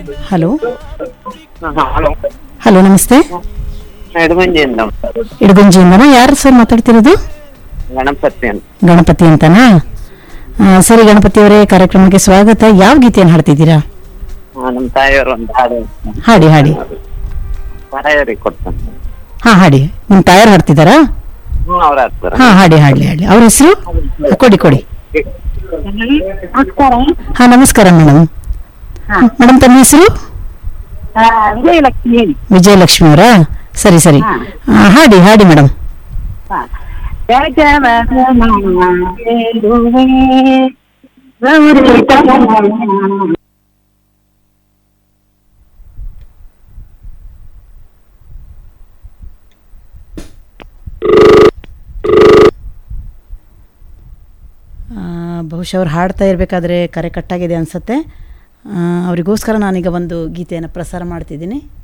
Hello hello hello ನಮಸ್ತೆ ಎಡಗಂಜಿಯಿಂದ ಇಡಗುಂಜಿಯಿಂದನಾ ಯಾರು sir ಮಾತಾಡ್ತಿರೋದು ಗಣಪತಿ ಅಂತ ಗಣಪತಿ ಅಂತನಾ ಆ, ಸರಿ ಗಣಪತಿ ಅವರೇ ಕಾರ್ಯಕ್ರಮಕ್ಕೆ ಸ್ವಾಗತ ಯಾವ ಗೀತೆಯನ್ನು ಹಾಡ್ತಿದ್ದೀರಾ ಹಾ, ನಮ್ಮ ತಾಯಿಯವರು ಒಂದು ಹಾಡು ಹಾಡಿ ಹಾಡಿ ತಾಯಿಯವ್ರಿಗೆ ಕೊಡ್ತಾನೆ ಹಾ ಹಾಡಿ ನಿಮ್ಮ ತಾಯಾರು ಹಾಡ್ತಿದ್ದಾರಾ ಹ್ಮ್ ಅವ್ರು ಹಾಕ್ತಾರೆ ಹಾ ಹಾಡಿ ಹಾಡ್ಲಿ ಹಾಡ್ಲಿ ಅವ್ರ ಹೆಸರು ಕೊಡಿ ಕೊಡಿ ನಮಸ್ಕಾರ ಹಾ ನಮಸ್ಕಾರ ಮೇಡಮ್ ಮೇಡಮ್ ತಮ್ಮ ಹೆಸರು ಆ, ವಿಜಯಲಕ್ಷ್ಮಿ ಹೇಳಿ ವಿಜಯಲಕ್ಷ್ಮಿ ಅವರಾ ಸರಿ ಸರಿ ಹಾ. ಆ, ಹಾಡಿ ಹಾಡಿ ಮೇಡಮ್ ಹಾ. ಗಜವದನ ಬೇಡುವೆ, ಗೌರಿತನನ ಆ, ಬಹುಶಃ ಅವ್ರು ಹಾಡ್ತಾ ಇರಬೇಕಾದ್ರೆ ಕರೆ ಕಟ್ಟಾಗಿದೆ ಅನಿಸುತ್ತೆ ಅವರಿಗೋಸ್ಕರ ನಾನೀಗ ಒಂದು ಗೀತೆಯನ್ನು ಪ್ರಸಾರ ಮಾಡ್ತಿದ್ದೀನಿ